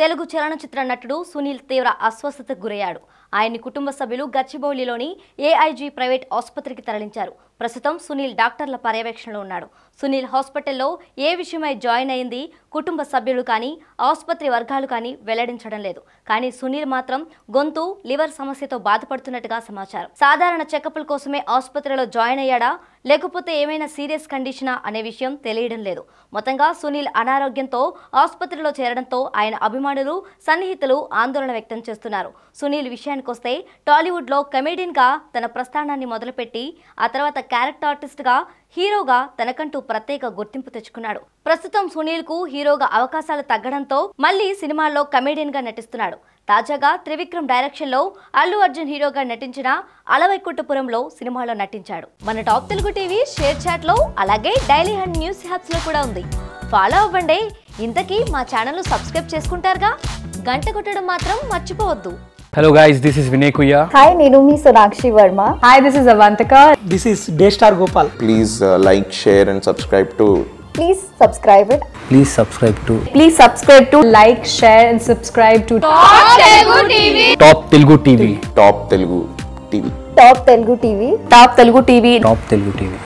తెలుగు చలనచిత్ర నటుడు సునీల్ తీవ్ర అస్వస్థతకు గురయ్యాడు ఆయన్ని కుటుంబ సభ్యులు గచ్చిబౌలిలోని ఏఐజీ ప్రైవేట్ ఆసుపత్రికి తరలించారు ప్రస్తుతం సునీల్ డాక్టర్ల పర్యవేక్షణలో ఉన్నాడు సునీల్ హాస్పిటల్లో ఏ విషయమై జాయిన్ అయింది కుటుంబ సభ్యులు కానీ ఆసుపత్రి వర్గాలు కానీ వెల్లడించడం లేదు కానీ సునీల్ మాత్రం గొంతు లివర్ సమస్యతో బాధపడుతున్నట్టుగా సమాచారం సాధారణ చెకప్ల కోసమే ఆసుపత్రిలో జాయిన్ అయ్యాడా లేకపోతే ఏమైనా సీరియస్ కండిషనా అనే విషయం తెలియడం లేదు మొత్తంగా సునీల్ అనారోగ్యంతో ఆసుపత్రిలో చేరడంతో ఆయన అభిమానులు సన్నిహితులు ఆందోళన వ్యక్తం చేస్తున్నారు సునీల్ విషయానికొస్తే టాలీవుడ్లో కమెడియన్గా తన ప్రస్థానాన్ని మొదలుపెట్టి ఆ తర్వాత క్యారెక్టర్ ఆర్టిస్ట్గా హీరోగా తనకంటూ ప్రత్యేక గుర్తింపు తెచ్చుకున్నాడు ప్రస్తుతం సునీల్ కు హీరోగా అవకాశాలు తగ్గడంతో మళ్ళీ సినిమాల్లో కమెడియన్ గా నటిస్తున్నాడు తాజాగా త్రివిక్రమ్ డైరెక్షన్ లో అల్లు అర్జున్ హీరోగా నటించిన అలవైకుంఠపురంలో సినిమాలో నటించాడు మన top Telugu TV ShareChat లో అలాగే డైలీ హండ్ న్యూస్ హ్యాప్స్ లో కూడా ఉంది ఫాలో అవ్వండి ఇంతకీ మా ఛానల్ సబ్స్క్రైబ్ చేసుకుంటారుగా గంట కొట్టడం మాత్రం మర్చిపోవద్దు Hello guys, this is Vinay Kuya. Hi నేను మీ Sonakshi Varma Hi, this is Avantika. This is Daystar Gopal. please uh, like, share, and subscribe to please subscribe it Please subscribe to Please subscribe to like, share, and subscribe to Top Telugu TV. Top Telugu TV. Top Telugu TV Top Telugu TV. Top Telugu TV.